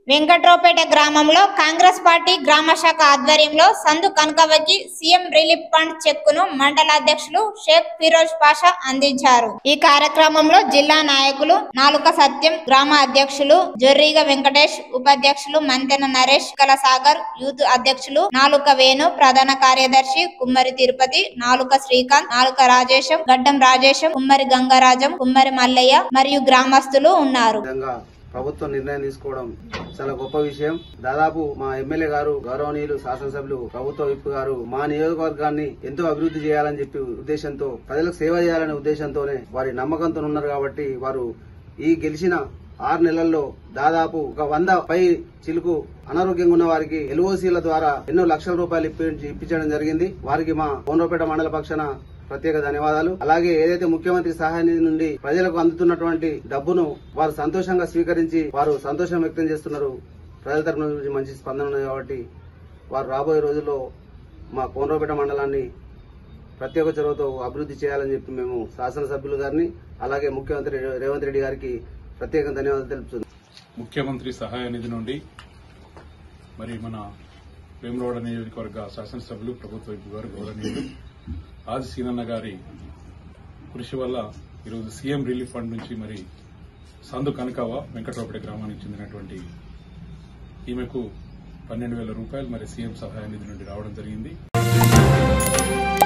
వెంకట్రావుపేట గ్రామంలో కాంగ్రెస్ పార్టీ గ్రామ శాఖ ఆధ్వర్యంలో సందు కనకవకి సీఎం రిలీఫ్ ఫండ్ చెక్కును మండల అధ్యక్షులు షేక్ ఫిరోజ్ పాషా అందించారు ఈ కార్యక్రమంలో జిల్లా నాయకులు నాలుక సత్యం గ్రామ అధ్యక్షులు జొర్రిగ వెంకటేష్ ఉపాధ్యక్షులు మంతెన నరేష్ కల సాగర్ యూత్ అధ్యక్షులు నాలుక వేణు ప్రధాన కార్యదర్శి కుమ్మరి తిరుపతి నాలుక శ్రీకాంత్ నాలుక రాజేశం గడ్డం రాజేశం కుమ్మరి గంగరాజం కుమ్మరి మల్లయ్య మరియు గ్రామస్తులు ఉన్నారు విధంగా ప్రభుత్వం నిర్ణయం తీసుకోవడం చాలా గొప్ప విషయం దాదాపు మా ఎమ్మెల్యే గారు గౌరవనీయులు శాసనసభ్యులు ప్రభుత్వ విప్ గారు మా నియోజకవర్గాన్ని ఎంతో అభివృద్ధి చేయాలని చెప్పి ఉద్దేశంతో ప్రజలకు సేవ చేయాలనే ఉద్దేశంతోనే వారి నమ్మకంతో ఉన్నారు కాబట్టి వారు ఈ గెలిచిన ఆరు నెలల్లో దాదాపు ఒక వంద పై చిలుకు అనారోగ్యంగా ఉన్న వారికి ఎల్ఓసీల ద్వారా ఎన్నో లక్షల రూపాయలు ఇప్పి- ఇప్పించడం జరిగింది వారికి మా కోనరాపేట మండల పక్షాన ప్రత్యేక ధన్యవాదాలు అలాగే ఏదైతే ముఖ్యమంత్రి సహాయ నిధి నుండి ప్రజలకు అందుతున్నటువంటి డబ్బును వారు సంతోషంగా స్వీకరించి వారు సంతోషం వ్యక్తం చేస్తున్నారు ప్రజల తరఫున నుంచి మంచి స్పందన ఉంది కాబట్టి వారు రాబోయే రోజుల్లో మా కోనరాపేట మండలాన్ని ప్రత్యేక చొరవతో అభివృద్ధి చేయాలని చెప్పి మేము శాసనసభ్యులు గారిని అలాగే ముఖ్యమంత్రి రేవంత్ రెడ్డి గారికి ప్రత్యేక ధన్యవాదాలు తెలుపుతున్నాం ముఖ్యమంత్రి సహాయ నిధి నుండి మరి మన వేములవాడ నియోజకవర్గ శాసనసభ్యులు ప్రభుత్వ వైపు గారు గౌరవనీయులు ఆది సీనన్న గారి కృషి వల్ల ఈరోజు సీఎం రిలీఫ్ ఫండ్ నుంచి మరి సందు కనకావ వెంకట్రావుపేట గ్రామానికి చెందినటువంటి ఈమెకు పన్నెండు వేల రూపాయలు మరి సీఎం సహాయ నిధి నుండి రావడం జరిగింది